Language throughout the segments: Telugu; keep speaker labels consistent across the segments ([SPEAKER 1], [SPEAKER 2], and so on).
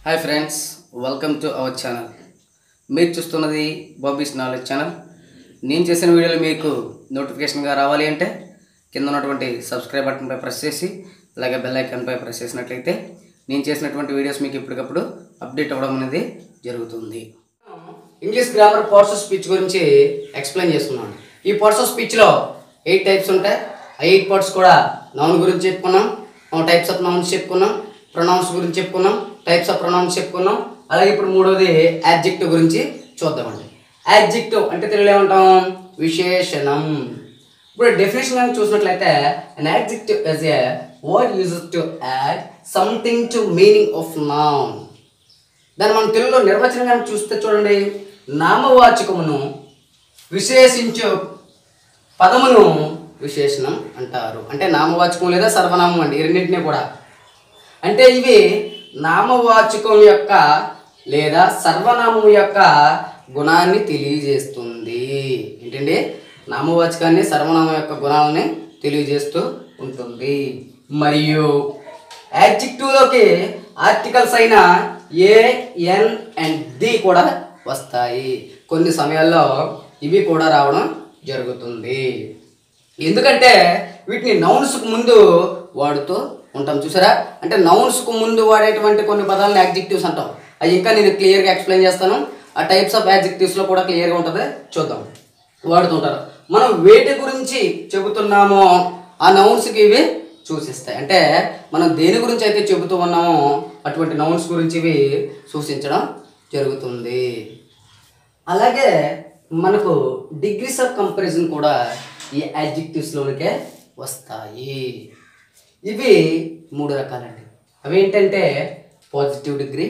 [SPEAKER 1] hi friends welcome to our channel మీరు చూస్తున్నది బాబీస్ నాలెడ్జ్ ఛానల్ నేను చేసిన వీడియోలు మీకు నోటిఫికేషన్గా రావాలి అంటే కింద ఉన్నటువంటి సబ్స్క్రైబ్ బటన్పై ప్రెస్ చేసి అలాగే బెల్ ఐకాన్పై ప్రెస్ చేసినట్లయితే నేను చేసినటువంటి వీడియోస్ మీకు ఎప్పటికప్పుడు అప్డేట్ అవ్వడం అనేది జరుగుతుంది English grammar parts of speech గురించి ఎక్స్ప్లెయిన్ చేసుకున్నాను ఈ పార్ట్స్ ఆఫ్ స్పీచ్లో ఎయిట్ టైప్స్ ఉంటాయి ఆ ఎయిట్ పార్ట్స్ కూడా నౌన్ గురించి చెప్పుకున్నాం టైప్స్ ఆఫ్ నౌన్స్ చెప్పుకున్నాం ప్రొనౌన్స్ గురించి చెప్పుకున్నాం టైప్స్ ఆఫ్ ప్రొనౌన్స్ చెప్పుకున్నాం అలాగే ఇప్పుడు మూడోది యాడ్జెక్టివ్ గురించి చూద్దామండి యాడ్జెక్టివ్ అంటే తెలుగులో ఏమంటాం విశేషణం ఇప్పుడు డెఫినేషన్ కానీ చూసినట్లయితే an adjective as a word uses to add something to meaning of noun దాన్ని మనం తెలుగులో నిర్వచనం కానీ చూస్తే చూడండి నామవాచకమును విశేషించు పదమును విశేషణం అంటారు అంటే నామవాచకం లేదా సర్వనామం అండి ఈ రెండింటినీ కూడా అంటే ఇవి నామవాచకం యొక్క లేదా సర్వనామం యొక్క గుణాన్ని తెలియజేస్తుంది ఏంటండి నామవాచకాన్ని సర్వనామం యొక్క గుణాలని తెలియజేస్తూ ఉంటుంది మరియు యాడ్జెక్టివ్లోకి ఆర్టికల్స్ అయిన ఏ ఎన్ అండ్ ది కూడా వస్తాయి కొన్ని సమయాల్లో ఇవి కూడా రావడం జరుగుతుంది ఎందుకంటే వీటిని నౌన్స్కు ముందు వాడుతూ ఉంటాం చూసారా అంటే నౌన్స్కు ముందు వాడేటువంటి కొన్ని పదాలను యాడ్జెక్టివ్స్ అంటాం అవి ఇంకా నేను క్లియర్గా ఎక్స్ప్లెయిన్ చేస్తాను ఆ టైప్స్ ఆఫ్ యాడ్జెక్టివ్స్లో కూడా క్లియర్గా ఉంటుంది చూద్దాం వాడుతుంటారు మనం వేటి గురించి చెబుతున్నామో ఆ నౌన్స్కి ఇవి సూచిస్తాయి అంటే మనం దేని గురించి అయితే చెబుతూ ఉన్నామో అటువంటి నౌన్స్ గురించి ఇవి సూచించడం జరుగుతుంది అలాగే మనకు డిగ్రీస్ ఆఫ్ కంపారిజన్ కూడా ఈ యాడ్జెక్టివ్స్లోనికే వస్తాయి ఇవి మూడు రకాలండి అవి ఏంటంటే positive degree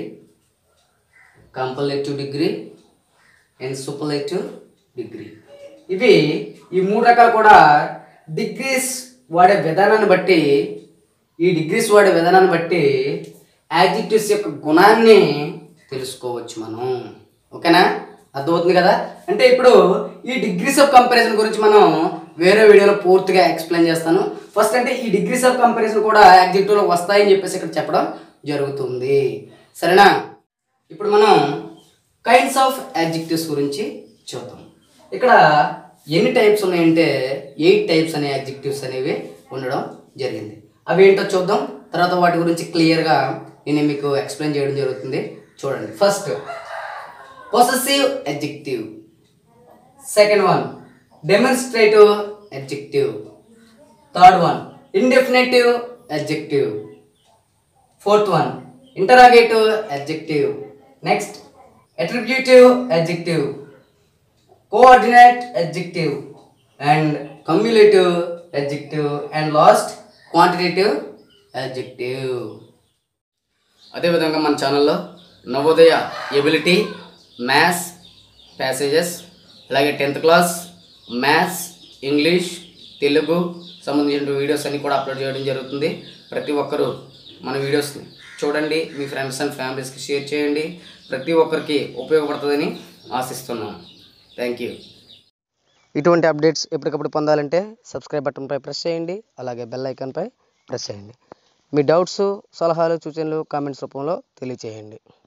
[SPEAKER 1] comparative degree and superlative degree ఇవి ఈ మూడు రకాలు కూడా డిగ్రీస్ వాడే విధానాన్ని బట్టి ఈ డిగ్రీస్ వాడే విధానాన్ని బట్టి యాడ్జెక్టివ్స్ యొక్క గుణాన్ని తెలుసుకోవచ్చు మనం ఓకేనా అర్థమవుతుంది కదా అంటే ఇప్పుడు ఈ డిగ్రీస్ ఆఫ్ కంపారిజన్ గురించి మనం వేరే వీడియోలో పూర్తిగా ఎక్స్ప్లెయిన్ చేస్తాను ఫస్ట్ అంటే ఈ డిగ్రీస్ ఆఫ్ కంపారిజన్ కూడా యాడ్జెక్టివ్లో వస్తాయని చెప్పేసి ఇక్కడ చెప్పడం జరుగుతుంది సరేనా ఇప్పుడు మనం కైండ్స్ ఆఫ్ యాడ్జెక్టివ్స్ గురించి చూద్దాం ఇక్కడ ఎన్ని టైప్స్ ఉన్నాయంటే ఎయిట్ టైప్స్ అనే యాడ్జెక్టివ్స్ అనేవి ఉండడం జరిగింది అవి ఏంటో చూద్దాం తర్వాత వాటి గురించి క్లియర్గా నేను మీకు ఎక్స్ప్లెయిన్ చేయడం జరుగుతుంది చూడండి first possessive adjective second one demonstrative adjective third one indefinite adjective fourth one interrogative adjective next attributive adjective coordinate adjective and cumulative adjective and last quantitative adjective అదేవిధంగా మన ఛానల్లో నవోదయ ఎబిలిటీ మ్యాథ్స్ ప్యాసేజెస్ అలాగే tenth class maths English Telugu సంబంధించిన వీడియోస్ అన్ని కూడా అప్లోడ్ చేయడం జరుగుతుంది ప్రతి ఒక్కరూ మన వీడియోస్ని చూడండి మీ ఫ్రెండ్స్ అండ్ ఫ్యామిలీస్కి షేర్ చేయండి ప్రతి ఒక్కరికి ఉపయోగపడుతుందని ఆశిస్తున్నాం థ్యాంక్ యూ
[SPEAKER 2] ఇటువంటి అప్డేట్స్ ఎప్పటికప్పుడు పొందాలంటే సబ్స్క్రైబ్ బటన్పై ప్రెస్ చేయండి అలాగే బెల్ ఐకాన్పై ప్రెస్ చేయండి మీ డౌట్స్ సలహాలు సూచనలు కామెంట్స్ రూపంలో తెలియచేయండి